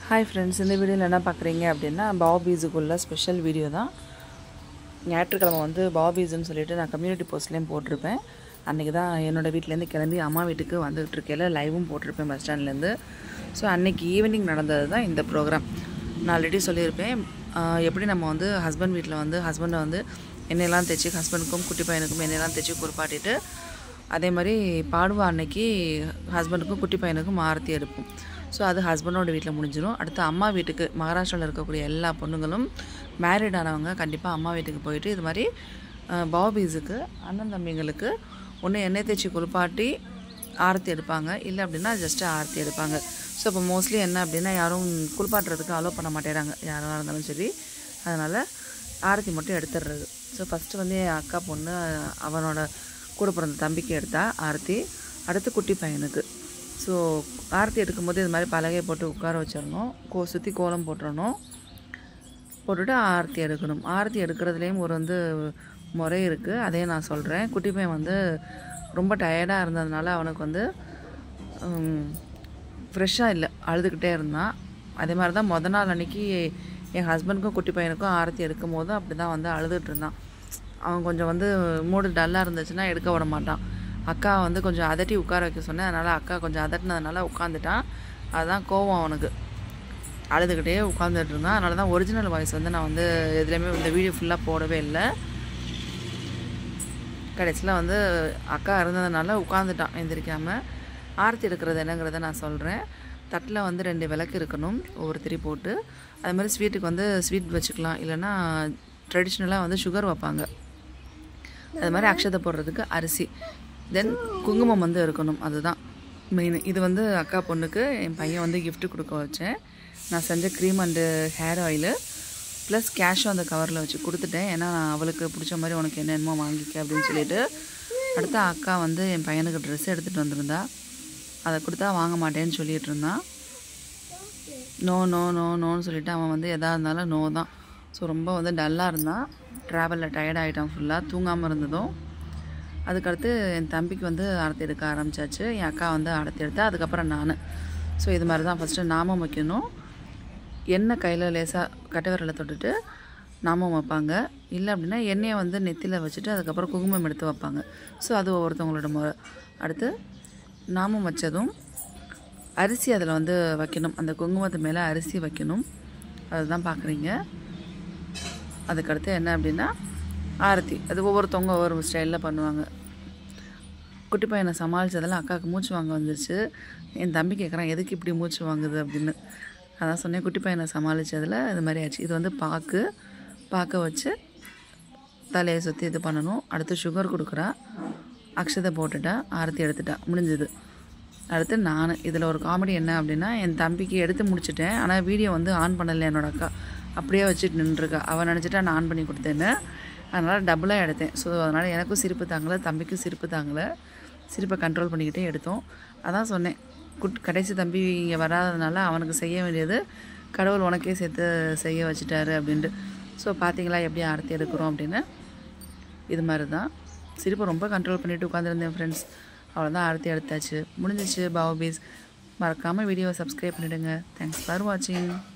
hi friends இந்த வீடியோவில் என்ன பார்க்குறீங்க அப்படின்னா பாபீஸுக்குள்ள ஸ்பெஷல் வீடியோ தான் ஞாயிற்றுக்கிழமை வந்து பாபீஸ்ன்னு சொல்லிட்டு நான் கம்யூனிட்டி போஸ்ட்லேயும் போட்டிருப்பேன் அன்றைக்கி தான் என்னோடய வீட்டிலேருந்து கிளம்பி அம்மா வீட்டுக்கு வந்துகிட்டு இருக்கையில் லைவும் போட்டிருப்பேன் பஸ் ஸ்டாண்ட்லேருந்து ஸோ அன்னைக்கு ஈவினிங் நடந்தது தான் இந்த ப்ரோக்ராம் நான் ஆல்ரெடி சொல்லியிருப்பேன் ஆஹ் எப்படி நம்ம வந்து ஹஸ்பண்ட் வீட்டில் வந்து ஹஸ்பண்டை வந்து எண்ணெயெல்லாம் தைச்சி ஹஸ்பண்டுக்கும் குட்டி பையனுக்கும் எண்ணெயெல்லாம் தைச்சி குளிப்பாட்டிட்டு அதே மாதிரி பாடுவா அன்னைக்கு ஹஸ்பண்டுக்கும் குட்டி பையனுக்கும் ஆரத்தி எடுப்போம் ஸோ அது ஹஸ்பண்டோட வீட்டில் முடிஞ்சிடும் அடுத்து அம்மா வீட்டுக்கு மகாராஷ்டிராவில் இருக்கக்கூடிய எல்லா பொண்ணுங்களும் மேரிட் ஆனவங்க கண்டிப்பாக அம்மா வீட்டுக்கு போயிட்டு இது மாதிரி பாபீஸுக்கு அண்ணன் தம்பிங்களுக்கு ஒன்று எண்ணெய் தேய்ச்சி குளிப்பாட்டி ஆரத்தி எடுப்பாங்க இல்லை அப்படின்னா ஜஸ்ட்டு ஆரத்தி எடுப்பாங்க ஸோ இப்போ மோஸ்ட்லி என்ன அப்படின்னா யாரும் குளிப்பாட்டுறதுக்கு அலோவ் பண்ண மாட்டேறாங்க யாராக இருந்தாலும் சரி அதனால் ஆரத்தி மட்டும் எடுத்துடுறது ஸோ ஃபஸ்ட்டு வந்து என் அக்கா பொண்ணு அவனோட கூட பிறந்த தம்பிக்கு எடுத்தா ஆரத்தி அடுத்து குட்டி பையனுக்கு ஸோ ஆரத்தி எடுக்கும்போது இது மாதிரி பலகையை போட்டு உட்கார வச்சிடணும் கோ சுற்றி கோலம் போட்டுறணும் போட்டுட்டு ஆரத்தி எடுக்கணும் ஆரத்தி எடுக்கிறதுலேயும் ஒரு வந்து முறை இருக்குது அதையும் நான் சொல்கிறேன் குட்டி பையன் வந்து ரொம்ப டயர்டாக இருந்ததுனால அவனுக்கு வந்து ஃப்ரெஷ்ஷாக இல்லை அழுதுகிட்டே இருந்தான் அதே மாதிரி தான் மொதல் நாள் அன்னைக்கு என் ஹஸ்பண்டுக்கும் குட்டி பையனுக்கும் ஆரத்தி எடுக்கும் போது அப்படி தான் வந்து அழுதுட்டு இருந்தான் அவன் கொஞ்சம் வந்து மூடு டல்லாக இருந்துச்சுன்னா எடுக்க விட மாட்டான் அக்கா வந்து கொஞ்சம் அதட்டி உட்கார வைக்க சொன்னேன் அதனால் அக்கா கொஞ்சம் அதட்டினதுனால உட்காந்துட்டான் அதுதான் கோவம் அவனுக்கு அழுதுகிட்டே உட்காந்துட்டு இருந்தான் அதனால தான் ஒரிஜினல் வாய்ஸ் வந்து நான் வந்து எதுலேயுமே இந்த வீடியோ ஃபுல்லாக போடவே இல்லை கடைசியில் வந்து அக்கா இருந்ததுனால உட்காந்துட்டான் எந்திரிக்காமல் ஆரத்தி எடுக்கிறது என்னங்கிறத நான் சொல்கிறேன் தட்டில் வந்து ரெண்டு விளக்கு இருக்கணும் ஒவ்வொரு திரி போட்டு அது மாதிரி ஸ்வீட்டுக்கு வந்து ஸ்வீட் வச்சுக்கலாம் இல்லைன்னா ட்ரெடிஷ்னலாக வந்து சுகர் வைப்பாங்க அது மாதிரி அக்ஷதை போடுறதுக்கு அரிசி தென் குங்குமம் வந்து இருக்கணும் அதுதான் மெயின் இது வந்து அக்கா பொண்ணுக்கு என் பையன் வந்து gift கொடுக்க வச்சேன் நான் செஞ்ச cream and hair oil plus கேஷும் அந்த கவரில் வச்சு கொடுத்துட்டேன் ஏன்னா நான் அவளுக்கு பிடிச்ச மாதிரி உனக்கு என்னென்னமோ வாங்கிக்க அப்படின்னு சொல்லிட்டு அடுத்து அக்கா வந்து என் பையனுக்கு ட்ரெஸ் எடுத்துகிட்டு வந்திருந்தா அதை கொடுத்தா வாங்க மாட்டேன்னு சொல்லிட்டு இருந்தான் நோ நோ நோ நோன்னு சொல்லிட்டு அவன் வந்து எதாக இருந்தாலும் நோ தான் ஸோ ரொம்ப வந்து டல்லாக இருந்தான் ட்ராவலில் டயர்ட் ஆகிட்டான் ஃபுல்லாக தூங்காமல் இருந்ததும் அதுக்கடுத்து என் தம்பிக்கு வந்து ஆரத்தி எடுக்க ஆரம்பிச்சாச்சு என் அக்கா வந்து ஆரத்தி எடுத்தா அதுக்கப்புறம் நான் ஸோ இது மாதிரி தான் ஃபஸ்ட்டு நாமம் வைக்கணும் எண்ணெய் கையில் லேசாக கட்டை விரலை தொட்டுட்டு நாமம் வைப்பாங்க இல்லை அப்படின்னா எண்ணெயை வந்து நெத்தியில் வச்சுட்டு அதுக்கப்புறம் குங்குமம் எடுத்து வைப்பாங்க ஸோ அது ஒவ்வொருத்தவங்களோட முறை அடுத்து நாமம் வச்சதும் அரிசி அதில் வந்து வைக்கணும் அந்த குங்குமத்து மேலே அரிசி வைக்கணும் அதுதான் பார்க்குறீங்க அதுக்கடுத்து என்ன அப்படின்னா ஆரத்தி அது ஒவ்வொருத்தவங்க ஒவ்வொரு ஸ்டைலில் பண்ணுவாங்க குட்டி பையனை சமாளித்ததெல்லாம் அக்காவுக்கு மூச்சு வாங்க வந்துருச்சு என் தம்பி கேட்குறான் எதுக்கு இப்படி மூச்சு வாங்குது அப்படின்னு அதான் சொன்னேன் குட்டி பையனை சமாளித்ததில் இது மாதிரி ஆச்சு இது வந்து பாக்கு பாக்கை வச்சு தலையை சுற்றி இது பண்ணணும் அடுத்து சுகர் கொடுக்குறா அக்ஷதை போட்டுட்டா ஆரத்தி எடுத்துட்டா முடிஞ்சுது அடுத்து நான் இதில் ஒரு காமெடி என்ன அப்படின்னா என் தம்பிக்கு எடுத்து முடிச்சிட்டேன் ஆனால் வீடியோ வந்து ஆன் பண்ணலை என்னோட அக்கா அப்படியே வச்சுட்டு நின்றுருக்கா அவன் நினச்சிட்டா நான் ஆன் பண்ணி கொடுத்தேன்னு அதனால் டபுளாக எடுத்தேன் ஸோ அதனால் எனக்கும் சிரிப்பு தாங்கலை தம்பிக்கும் சிரிப்பு தாங்கலை சிரிப்பை கண்ட்ரோல் பண்ணிக்கிட்டே எடுத்தோம் அதான் சொன்னேன் குட் கடைசி தம்பி இங்கே வராதனால அவனுக்கு செய்ய வேண்டியது கடவுள் உனக்கே சேர்த்து செய்ய வச்சுட்டாரு அப்படின்ட்டு ஸோ பார்த்தீங்களா எப்படி ஆரத்தி எடுக்கிறோம் அப்படின்னு இது மாதிரி தான் சிரிப்பை ரொம்ப கண்ட்ரோல் பண்ணிட்டு உட்காந்துருந்தேன் ஃப்ரெண்ட்ஸ் அவ்வளோதான் ஆரத்தி எடுத்தாச்சு முடிஞ்சிச்சு பாவபீஸ் மறக்காமல் வீடியோவை சப்ஸ்கிரைப் பண்ணிவிடுங்க தேங்க்ஸ் ஃபார் வாட்சிங்